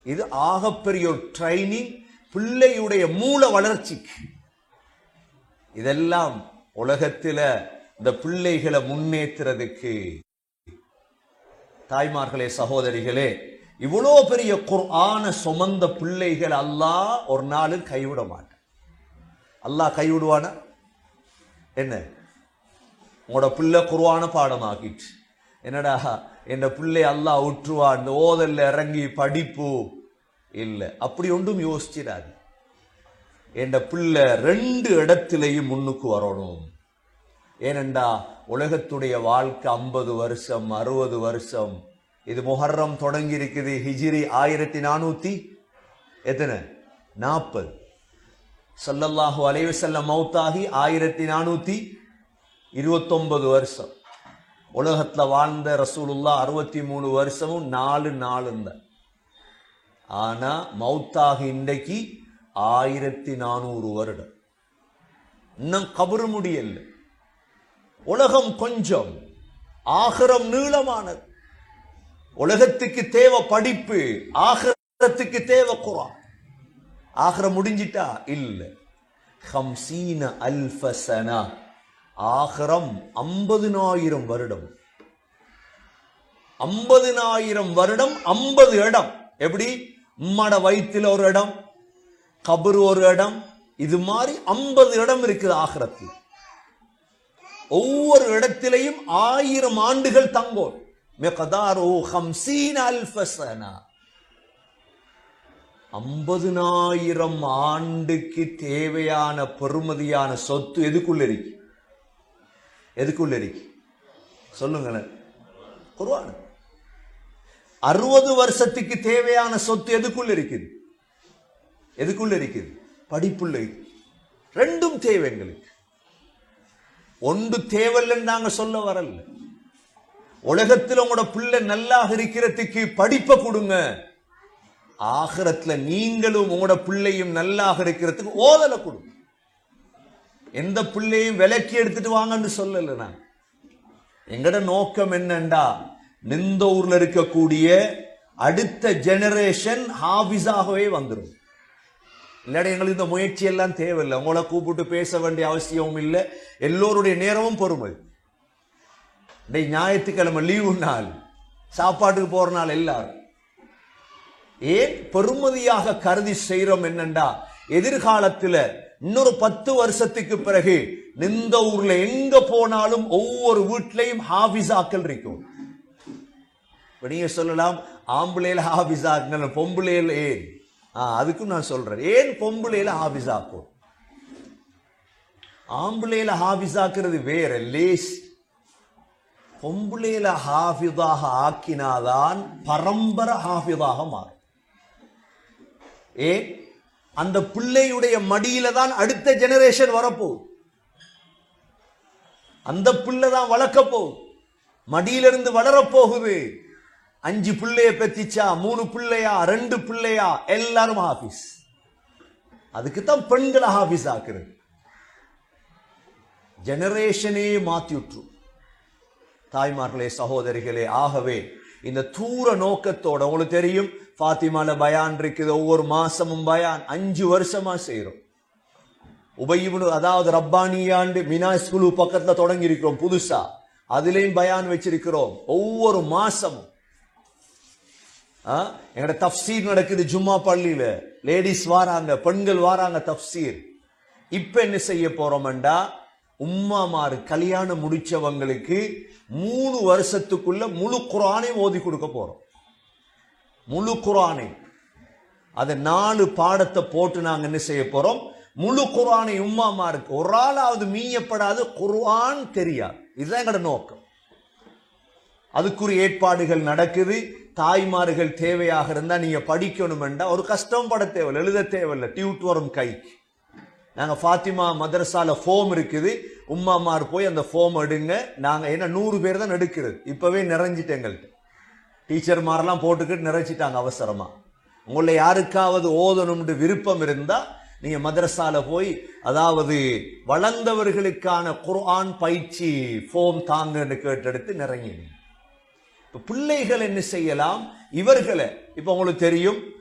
இது ஆகப்பெரிய ஒரு ட்ரைனிங் பிள்ளையுடைய மூல வளர்ச்சிக்கு இதெல்லாம் உலகத்தில இந்த பிள்ளைகளை முன்னேற்றுறதுக்கு தாய்மார்களே சகோதரிகளே இவ்வளோ பெரிய குர்ஆன சுமந்த பிள்ளைகள் அல்லாஹ் ஒரு நாளும் கைவிட மாட்டான் அல்லாஹ் கைவிடுவானா என்ன உங்களோட பிள்ளை குர்ஆன பாடமாக்கிட்டு என்னடா என் பிள்ளை அல்லாஹ் விட்டுருவான் இந்த ஓதல்ல இறங்கி படிப்பு இல்லை அப்படி ஒன்றும் யோசிச்சிடாது என் பிள்ளை ரெண்டு இடத்திலையும் முன்னுக்கு வரணும் ஏனெண்டா உலகத்துடைய வாழ்க்கை ஐம்பது வருஷம் அறுபது வருஷம் இது முஹர்ரம் தொடங்கி இருக்குது ஹிஜிரி ஆயிரத்தி நானூத்தி எத்தனை நாற்பது சல்லல்லாஹு அலைவசல்லம் மௌத்தாகி ஆயிரத்தி நானூத்தி இருபத்தொன்பது வருஷம் உலகத்துல வாழ்ந்த ரசூலுல்லா அறுபத்தி மூணு வருஷமும் நாலு நாளும் தான் ஆனா மௌத்தாகி இன்றைக்கு ஆயிரத்தி நானூறு வருடம் இன்னும் கபரு முடியல உலகம் கொஞ்சம் ஆகரம் நீளமானது உலகத்துக்கு தேவை படிப்பு ஆகரத்துக்கு தேவை குரான் ஆகரம் முடிஞ்சிட்டா இல்ல ஹம்சீன அல்ஃபசனா ஆகரம் ஐம்பதுனாயிரம் வருடம் ஐம்பதுனாயிரம் வருடம் ஐம்பது இடம் எப்படி உம்மட வயிற்றுல ஒரு இடம் கபரு ஒரு இடம் இது மாதிரி ஐம்பது இடம் இருக்குது ஆகரத்தில் ஒவ்வொரு இடத்திலையும் ஆயிரம் ஆண்டுகள் தங்கோம் மிகதாரோ ஹம்சீன் அல்ஃபசனா ஐம்பதுனாயிரம் ஆண்டுக்கு தேவையான பெருமதியான சொத்து எதுக்குள்ள இருக்கு எதுக்குள்ள இருக்கு சொல்லுங்களேன் குர்ஆன் அறுபது வருஷத்துக்கு தேவையான சொத்து எதுக்குள்ள இருக்குது எதுக்குள்ள இருக்குது படிப்புள்ள இருக்கு. ரெண்டும் தேவை எங்களுக்கு ஒன்று தேவையில்லைன்னு நாங்க சொல்ல வரல உலகத்தில் உங்களோட பிள்ளை நல்லா இருக்கிறதுக்கு படிப்பை கொடுங்க ஆகிரத்துல நீங்களும் உங்களோட பிள்ளையும் நல்லாக இருக்கிறதுக்கு ஓதலை கொடுங்க எந்த பிள்ளையும் விலக்கி எடுத்துட்டு வாங்கன்னு சொல்லல நான் எங்கட நோக்கம் என்னண்டா நிந்த ஊர்ல இருக்கக்கூடிய அடுத்த ஜெனரேஷன் ஹாபிஸாகவே வந்துடும் இல்லாட்டி எங்களுக்கு இந்த முயற்சி எல்லாம் தேவையில்லை உங்களை கூப்பிட்டு பேச வேண்டிய அவசியமும் இல்லை எல்லோருடைய நேரமும் பொறுமை டேய் ஞாயிற்றுக்கிழமை லீவு நாள் சாப்பாட்டுக்கு போற நாள் எல்லாரும் ஏன் பெருமதியாக கருதி செய்யறோம் என்னண்டா எதிர்காலத்துல இன்னொரு பத்து வருஷத்துக்கு பிறகு நிந்த ஊர்ல எங்க போனாலும் ஒவ்வொரு வீட்லயும் ஹாபிஸாக்கள் இருக்கும் இப்ப நீங்க சொல்லலாம் ஆம்பளையில ஹாபிஸாக்குங்க பொம்பளையில ஏன் ஆ அதுக்கும் நான் சொல்றேன் ஏன் பொம்பளையில ஹாபிஸாக்கும் ஆம்பளையில ஹாபிஸாக்குறது வேற லேஸ் பொம்பளையில ஹாஃபிதாக ஆக்கினாதான் பரம்பரை ஹாஃபிதாக மாறும் ஏ அந்த பிள்ளையுடைய மடியில தான் அடுத்த ஜெனரேஷன் வரப்போகுது அந்த பிள்ளை தான் வளர்க்க போகுது மடியிலிருந்து வளரப்போகுது அஞ்சு பிள்ளைய பெத்திச்சா மூணு பிள்ளையா ரெண்டு பிள்ளையா எல்லாரும் ஹாஃபிஸ் அதுக்கு தான் பெண்களை ஹாஃபிஸ் ஆக்குறது ஜெனரேஷனே மாத்தி விட்டுரும் தாய்மார்களே சகோதரிகளே ஆகவே இந்த தூர நோக்கத்தோட உங்களுக்கு தெரியும் ஃபாத்திமால பயான் இருக்குது ஒவ்வொரு மாசமும் பயான் அஞ்சு வருஷமா செய்யறோம் உபயிபுனு அதாவது ரப்பானியாண்டு மினா ஸ்கூலு பக்கத்துல தொடங்கி இருக்கிறோம் புதுசா அதுலயும் பயான் வச்சிருக்கிறோம் ஒவ்வொரு மாசமும் ஆ, எங்கட தப்சீர் நடக்குது ஜும்மா பள்ளியில லேடிஸ் வாராங்க பெண்கள் வாராங்க தப்சீர் இப்ப என்ன செய்ய போறோம்டா உம்மாமாரு கல்யாணம் முடிச்சவங்களுக்கு மூணு வருஷத்துக்குள்ள முழு குரானை ஓதி கொடுக்க போறோம் முழு குரானை அதை நாலு பாடத்தை போட்டு நாங்க என்ன செய்ய போறோம் முழு குரானை உம்மாமாருக்கு ஒரு ஆளாவது மீயப்படாது குர்ஆன் தெரியாது இதுதான் எங்கட நோக்கம் அதுக்குரிய ஏற்பாடுகள் நடக்குது தாய்மார்கள் தேவையாக இருந்தா நீங்க படிக்கணுமெண்டா ஒரு கஷ்டம் பட தேவையில்லை எழுத தேவையில்லை டியூட் வரும் கைக்கு நாங்க ஃபாத்திமா மதரசால ஃபோம் இருக்குது உம்மாமார் போய் அந்த ஃபோம் எடுங்க நாங்க என்ன நூறு பேர் தான் எடுக்கிறது இப்பவே நிறைஞ்சிட்டு எங்கள்கிட்ட டீச்சர் மாதிரிலாம் போட்டுக்கிட்டு நிறைச்சிட்டாங்க அவசரமா உங்களை யாருக்காவது ஓதணும்னு விருப்பம் இருந்தா நீங்க மதரசால போய் அதாவது வளர்ந்தவர்களுக்கான குர்ஆன் பயிற்சி ஃபோம் தாங்கன்னு கேட்டெடுத்து நிறைங்க இப்ப பிள்ளைகள் என்ன செய்யலாம் இவர்களை இப்ப உங்களுக்கு தெரியும்